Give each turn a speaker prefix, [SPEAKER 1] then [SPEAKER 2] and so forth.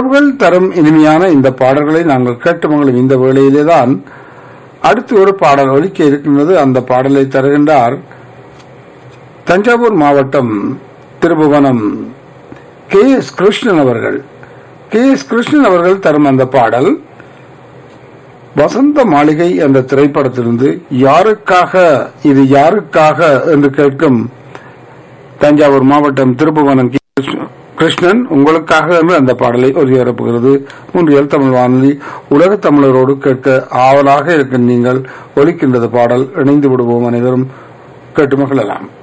[SPEAKER 1] உறவுகள் தரும் இனிமையான இந்த பாடல்களை நாங்கள் கேட்டு மங்களும் இந்த வேளையிலே தான் அடுத்து ஒரு பாடல் ஒலிக்க இருக்கின்றது அந்த பாடலை தருகின்றார் தஞ்சாவூர் மாவட்டம் திருபுவனம் கே எஸ் கிருஷ்ணன் அவர்கள் கே எஸ் கிருஷ்ணன் அவர்கள் தரும் அந்த பாடல் வசந்த மாளிகை என்ற திரைப்படத்திலிருந்து யாருக்காக இது யாருக்காக என்று கேட்கும் தஞ்சாவூர் மாவட்டம் திருப்புவனம் கே. கிருஷ்ணன் உங்களுக்காக என்று அந்த பாடலை ஒலிபரப்புகிறது மூன்றியல் தமிழ் வானொலி உலக தமிழரோடு கேட்க ஆவலாக இருக்கும் நீங்கள் ஒலிக்கின்றது பாடல் இணைந்து விடுவோம் அனைவரும் கேட்டு மகிழலாம்